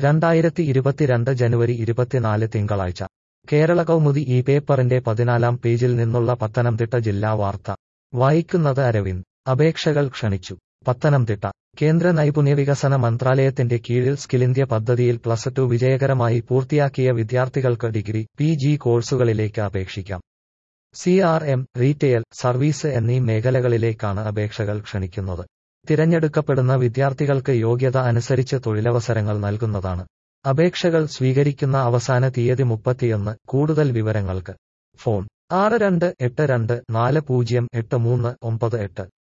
രണ്ടായിരത്തി ഇരുപത്തിരണ്ട് ജനുവരി ഇരുപത്തിനാല് തിങ്കളാഴ്ച കേരള കൗമുദി ഈ പേപ്പറിന്റെ പതിനാലാം പേജിൽ നിന്നുള്ള പത്തനംതിട്ട ജില്ലാ വാർത്ത വായിക്കുന്നത് അരവിന്ദ് അപേക്ഷകൾ ക്ഷണിച്ചു പത്തനംതിട്ട കേന്ദ്ര നൈപുണ്യ വികസന മന്ത്രാലയത്തിന്റെ കീഴിൽ സ്കിൽ ഇന്ത്യ പദ്ധതിയിൽ പ്ലസ് ടു വിജയകരമായി പൂർത്തിയാക്കിയ വിദ്യാർത്ഥികൾക്ക് ഡിഗ്രി പി ജി കോഴ്സുകളിലേക്ക് അപേക്ഷിക്കാം C R M retail service എന്നീ മേഖലകളിലേക്കാണ് അപേക്ഷകൾ ക്ഷണിക്കുന്നത് തിരഞ്ഞെടുക്കപ്പെടുന്ന വിദ്യാർത്ഥികൾക്ക് യോഗ്യത അനുസരിച്ച് തൊഴിലവസരങ്ങൾ നൽകുന്നതാണ് അപേക്ഷകൾ സ്വീകരിക്കുന്ന അവസാന തീയതി മുപ്പത്തിയൊന്ന് കൂടുതൽ വിവരങ്ങൾക്ക് ഫോൺ ആറ് രണ്ട് എട്ട് രണ്ട് നാല് പൂജ്യം എട്ട് മൂന്ന് ഒമ്പത് എട്ട്